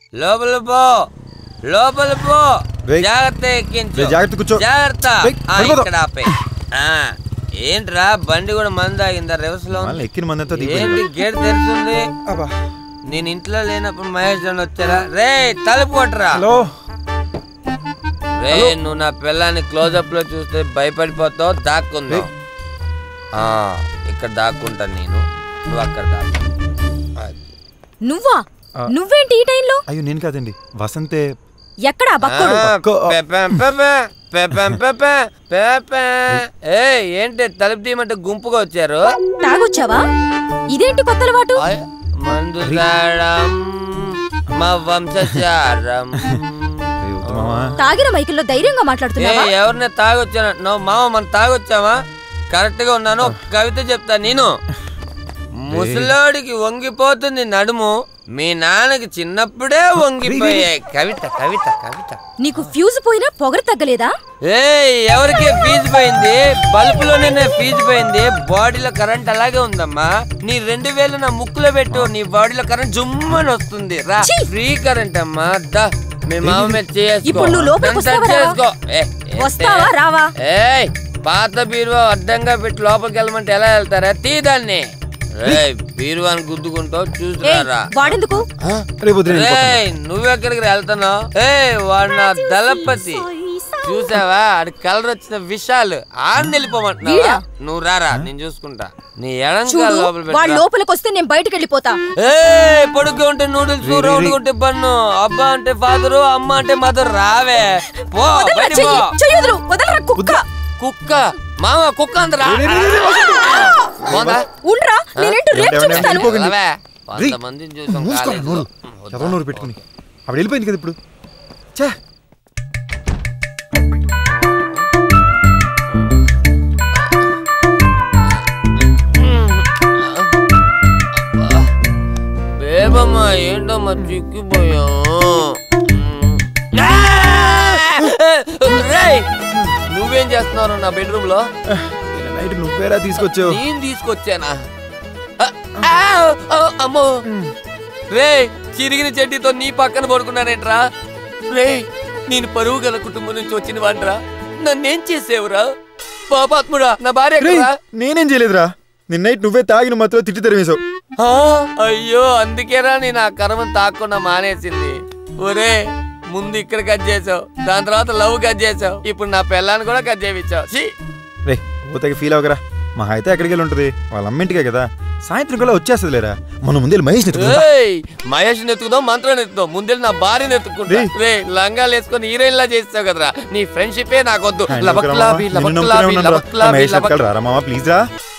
లోపల పో లోపల పో రేయ్. జాగ్రత్త ఎక్కించు రేయ్, జాగ్రత్త కూర్చో. జాగ్రత్త రేయ్, ఆ, పడిపోతావ్. ఇక్కడ ఆపే ఆ, ఏంట్రా బండి కూడా మంద ఆగిందా రివర్స్ లో ఉంది? మళ్ళీ ఎక్కిన మందంతా ఏంటి దిగిపోయింది గేట్ తెరుస్తుంది అబ్బా నేను ఇంట్లో లేనప్పుడు మహేష్ అని వచ్చారా రే తలుపు కొట్టరా హలో రే నువ్వు నా పిల్లాన్ని క్లోజప్ లో చూస్తే భయపడిపోతావు దాక్కుందాం ఆ, ఇక్కడ దాక్కుంటాను నేను నువ్వు అక్కడ దాక్కు అది. నువ్వా ఆ. నువ్వేంటి ఈ టైంలో అయ్యో నేను కాదండి వసంతే ఎక్కడా బక్కడు ఆ, పక్కో. పెపెం పెపె, పెపెం పెపె, పెపె. ఏయ్ ఏంటి తలుపు తీయమంటే గుంపుగా వచ్చారు తాగొచ్చావా ఇదేంటి కొత్త అలవాటు ఆయ్, మందు తాగడం మా వంశచారం రేయ్, వద్దు మామా తాగిన మైకుల్లో ధైర్యంగా ఏ మాట్లాడుతున్నావా ఎవరిని తాగొచ్చాను నువ్వు మామ మనం తాగొచ్చామా కరెక్ట్ గా ఉన్నాను ఒక కవిత చెప్తా నేను ముసలోడికి వంగిపోతుంది నడుము మీ నాన్నకి చిన్నప్పుడే వంగిపోయాయి కవిత కవిత కవిత నీకు ఫ్యూజ్ పోయినా పొగరు తగ్గలేదా ఏ ఎవరికి ఫీజు పోయింది బల్బులోనే ఫీజు పోయింది బాడీలో కరెంట్ అలాగే ఉందమ్మా నీ రెండు వేలు నా ముక్కులో పెట్టు నీ బాడీలో కరెంట్ జుమ్మని వస్తుంది రా ఛీ! ఫ్రీ కరెంట్ అమ్మా దా మీ మామ మీద చేసుకో ఇప్పుడు నువ్వు లోపలికి నన్ను touch వస్తావా రావా? చేసుకో. ఏ, ఏ, వస్తావా ఏ. రావా ఏయ్ పాత బీరువా అడ్డంగా పెట్టి లోపలికి వెళ్ళమంటే ఎలా వెళ్తారా తీ దాన్ని ఏయ్ బీరువాని గుద్దుకుంటావు ఏయ్, చూసుకురారా వాడెందుకు రేపు వద్దు నేను వెళ్ళిపోతాను. ఏయ్ నువ్వెక్కడికి వెళ్తున్నావు ఏ వాడు నా దళపతి చూసావా ఆడి కలర్ వచ్చిన విషయాలు ఆడిని వెళ్ళిపోమంటున్నావా వీడా? నువ్వు రారా నేను చూసుకుంటా నీ ఎడంకా చూడు లోపల వాడు పెట్టు లోపలికి వస్తే నేను బయటకు వెళ్ళిపోతా ఏ పొడుగ్గా ఉంటే నూడిల్స్ రీ, రీ, రౌండ్ రీ. ఉంటే బన్ను అబ్బా అంటే ఫాదరు అమ్మ అంటే మదర్ రావే పో వదలరా బయటికి పో చెయ్యి, చెయ్యొదులు, వదలరా కుక్క కుక్క మామ కుక్క అందరా రే, రే, రే, రే, వసంత్. పోదా ఉండ్రా నేనేంటో రేపు ఏమండి, చూపిస్తాను వెళ్ళిపోకండి. వెళ్ళవే. రీ, కొంతమందిని చూసాం మూసుకో కాలేజీలో. నోరు వద్దా? ఎవరో నోరు పెట్టుకుని ఆవిడ వెళ్ళిపోయింది కదా ఇప్పుడు చే బేబమ్మా ఏంటమ్మా చిక్కిపోయాం రేయ్! నువ్వేం చేస్తున్నావు నా బెడ్రూమ్ లో నిన్న నైట్ నువ్వేరా తీసుకొచ్చావు నేను తీసుకొచ్చానా ఆ, ఆ, ఆ, అమ్మో రే చిరిగిన చెడ్డీతో నీ పక్కన పడుకున్నానేంట్రా రే నేను పరువు గల కుటుంబం నుంచి వచ్చిన వాడ్రా నన్నేం చేసేవురా పాపాత్ముడా నా భార్య రేయ్, ఎక్కడ్రా? నేనేం చేయలేదురా నిన్న నైట్ నువ్వే తాగిన మాత్రం తిట్టి తెరవేశావు ఆ, అయ్యో అందుకేరా నేను ఆ కర్మను తాకుండా మానేసింది ఒరే ముందు ఇక్కడ కట్ చేసావు దాని తర్వాత లవ్ కట్ చేసావు ఇప్పుడు నా పిల్లాన్ని కూడా కట్ చేయించావు ఛీ! రే ఊతకి ఫీల్ అవకరా మా అయితే ఎక్కడికి వెళ్ళి ఉంటుంది వాళ్ళ అమ్మింటికే కదా సాయంత్రం కల్లా వచ్చేస్తుంది లేరా మన ముందు మహేష్ ఏయ్ మహేష్ ఎత్తుకుదాం మంత్రాన్ని ఎత్తుదాం ముందే నా భార్యను ఎత్తుకుంటా రేయ్. రే లంగాలు వేసుకొని హీరోయిన్ లా చేస్తావు కదరా నీ ఫ్రెండ్షిపే నాకొద్దు లబక్ లాబి లబక్ లాబి లబక్ లాబి లబక్ రారా మామ ప్లీజ్ రా